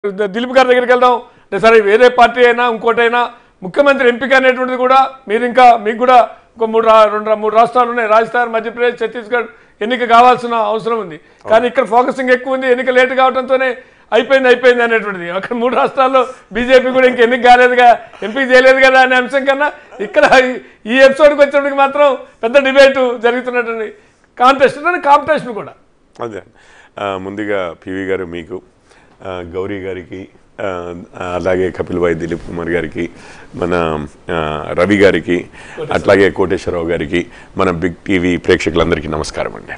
దిలీప్ గారి దగ్గరికి వెళ్దాం అంటే సరే వేరే పార్టీ అయినా ఇంకోటైనా ముఖ్యమంత్రి ఎంపిక అనేటువంటిది కూడా మీరు ఇంకా మీకు కూడా ఇంకో మూడు రా రెండు రా- మూడు రాష్ట్రాలు ఉన్నాయి రాజస్థాన్ మధ్యప్రదేశ్ ఛత్తీస్గఢ్ ఎన్నిక కావాల్సిన అవసరం ఉంది కానీ ఇక్కడ ఫోకసింగ్ ఎక్కువ ఉంది ఎన్నిక లేట్ కావడంతోనే అయిపోయింది అయిపోయింది అనేటువంటిది అక్కడ మూడు రాష్ట్రాల్లో బీజేపీ కూడా ఇంక ఎన్నిక కాలేదుగా ఎంపిక చేయలేదు కదా అనే అంశం కన్నా ఇక్కడ ఈ- ఈ ఎపిసోడ్కి వచ్చినప్పటికి మాత్రం పెద్ద డిబేట్ జరుగుతున్నటువంటి కాంటెస్ట్ కాంపిటీషన్ కూడా అదే ఆ, ముందుగా పివి గారు మీకు ఆ, గౌరీ గారికి ఆ, అలాగే కపిల్ భాయ్ దిలీప్ కుమార్ గారికి మన ఆ, రవి గారికి అట్లాగే కోటేశ్వరరావు గారికి మన బిగ్ టీవీ ప్రేక్షకులందరికీ నమస్కారం అండి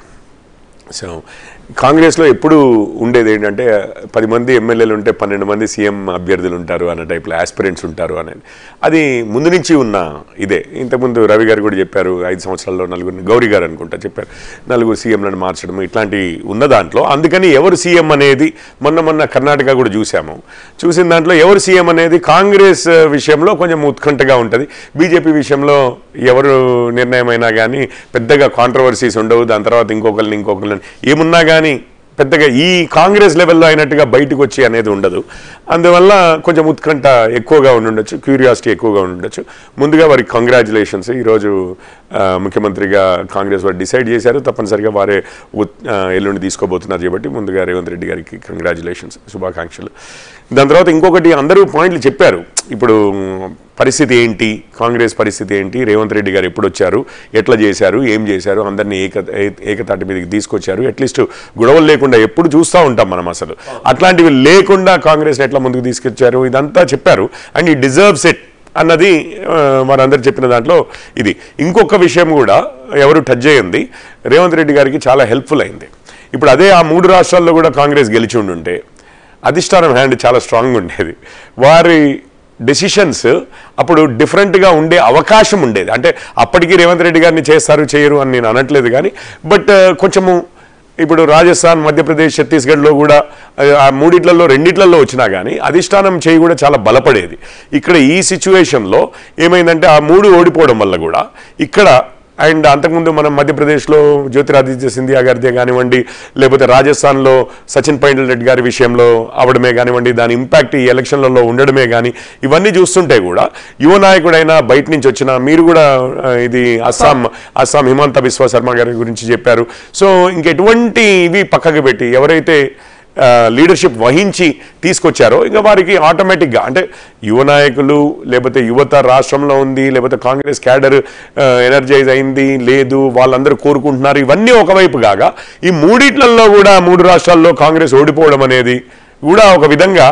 సో కాంగ్రెస్లో ఎప్పుడు ఉండేది ఏంటంటే పది మంది ఎమ్మెల్యేలు ఉంటే పన్నెండు మంది సీఎం అభ్యర్థులు ఉంటారు అన్న టైప్లో ఆస్పిరెంట్స్ ఉంటారు అనేది అది ముందు నుంచి ఉన్న ఇదే ఇంతకుముందు రవి గారు కూడా చెప్పారు ఐదు సంవత్సరాల్లో నలుగురిని గౌరీ గారు అనుకుంటా చెప్పారు నలుగురు సీఎంలను మార్చడం ఇట్లాంటి ఉన్న దాంట్లో అందుకని ఎవరు సీఎం అనేది మొన్న మొన్న కర్ణాటక కూడా చూసాము చూసిన దాంట్లో ఎవరు సీఎం అనేది కాంగ్రెస్ విషయంలో కొంచెం ఉత్కంఠగా ఉంటుంది బీజేపీ విషయంలో ఎవరు నిర్ణయం అయినా కానీ పెద్దగా కాంట్రవర్సీస్ ఉండవు దాని తర్వాత ఇంకొకరిని ఇంకొకరిని ఏమున్నా కానీ పెద్దగా ఈ కాంగ్రెస్ లెవెల్లో అయినట్టుగా బయటకు వచ్చి అనేది ఉండదు అందువల్ల కొంచెం ఉత్కంఠ ఎక్కువగా ఉండుండొచ్చు క్యూరియాసిటీ ఎక్కువగా ఉండుండొచ్చు ముందుగా వారికి కంగ్రాచులేషన్స్ ఈరోజు ఆ, ముఖ్యమంత్రిగా కాంగ్రెస్ వారు డిసైడ్ చేశారు తప్పనిసరిగా వారే ఉత్- ఆ, ఎల్లుండి తీసుకోబోతున్నారు కాబట్టి ముందుగా రేవంత్ రెడ్డి గారికి కంగ్రాచులేషన్స్ శుభాకాంక్షలు దాని తర్వాత ఇంకొకటి అందరూ పాయింట్లు చెప్పారు ఇప్పుడు పరిస్థితి ఏంటి కాంగ్రెస్ పరిస్థితి ఏంటి రేవంత్ రెడ్డి గారు ఎప్పుడు వచ్చారు ఎట్లా చేశారు ఏం చేశారు అందరినీ ఏక ఏ- ఏకతాటి మీదకి తీసుకొచ్చారు అట్లీస్ట్ గొడవలు లేకుండా ఎప్పుడు చూస్తూ ఉంటాం మనం అసలు అట్లాంటివి లేకుండా కాంగ్రెస్ ఎట్లా ముందుకు తీసుకొచ్చారు ఇదంతా చెప్పారు అండ్ ఈ డిజర్వ్స్ ఇట్ అన్నది ఆ, వారందరూ చెప్పిన దాంట్లో ఇది ఇంకొక విషయం కూడా ఎవరు టచ్ అయ్యింది రేవంత్ రెడ్డి గారికి చాలా హెల్ప్ఫుల్ అయింది ఇప్పుడు అదే ఆ మూడు రాష్ట్రాల్లో కూడా కాంగ్రెస్ గెలిచి ఉండుంటే అధిష్టానం హ్యాండ్ చాలా స్ట్రాంగ్ ఉండేది వారి డెసిషన్స్ అప్పుడు డిఫరెంట్గా ఉండే అవకాశం ఉండేది అంటే అప్పటికి రేవంత్ రెడ్డి గారిని చేస్తారు చేయరు అని నేను అనట్లేదు కానీ బట్ కొంచెము ఇప్పుడు రాజస్థాన్ మధ్యప్రదేశ్ ఛత్తీస్గఢ్లో కూడా ఆ, ఆ మూడిట్లలో రెండిట్లలో వచ్చినా కానీ అధిష్టానం చేయి కూడా చాలా బలపడేది ఇక్కడ ఈ సిచ్యువేషన్లో ఏమైందంటే ఆ మూడు ఓడిపోవడం వల్ల కూడా ఇక్కడ అండ్ అంతకుముందు మనం మధ్యప్రదేశ్లో జ్యోతిరాదిత్య సింధియా గారిదే కానివ్వండి లేకపోతే రాజస్థాన్లో సచిన్ పైండల్ రెడ్డి గారి విషయంలో అవడమే కానివ్వండి దాని ఇంపాక్ట్ ఈ ఎలక్షన్లలో ఉండడమే కానీ ఇవన్నీ చూస్తుంటే కూడా యువ నాయకుడైనా బయట నుంచి వచ్చిన మీరు కూడా ఆ, ఇది అస్సాం అస్సాం హిమంత బిశ్వ శర్మ గారి గురించి చెప్పారు సో ఇంకెటువంటి ఇవి పక్కకు పెట్టి ఎవరైతే లీడర్షిప్ వహించి తీసుకొచ్చారో ఇంకా వారికి ఆటోమేటిక్గా అంటే యువ నాయకులు లేకపోతే యువత రాష్ట్రంలో ఉంది లేకపోతే కాంగ్రెస్ క్యాడర్ ఎనర్జైజ్ అయింది లేదు వాళ్ళందరూ కోరుకుంటున్నారు ఇవన్నీ ఒకవైపు కాగా ఈ మూడిట్లలో కూడా మూడు రాష్ట్రాల్లో కాంగ్రెస్ ఓడిపోవడం అనేది కూడా ఒక విధంగా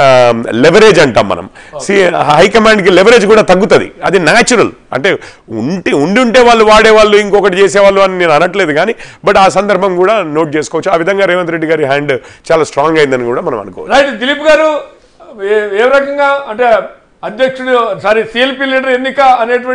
లెవరేజ్ అంటాం మనం సి హైకమాండ్కి లెవరేజ్ కూడా తగ్గుతుంది అది న్యాచురల్ అంటే ఉంటే ఉండి ఉంటే వాళ్ళు వాడేవాళ్ళు ఇంకొకటి చేసేవాళ్ళు అని నేను అనట్లేదు కానీ బట్ ఆ సందర్భం కూడా నోట్ చేసుకోవచ్చు ఆ విధంగా రేవంత్ రెడ్డి గారి హ్యాండ్ చాలా స్ట్రాంగ్ అయిందని కూడా మనం అనుకోవచ్చు రైట్ దిలీప్ గారు ఏ ఏ రకంగా అంటే అధ్యక్షుడు సారీ సిఎల్పి లీడర్ ఎన్నిక అనేటువంటి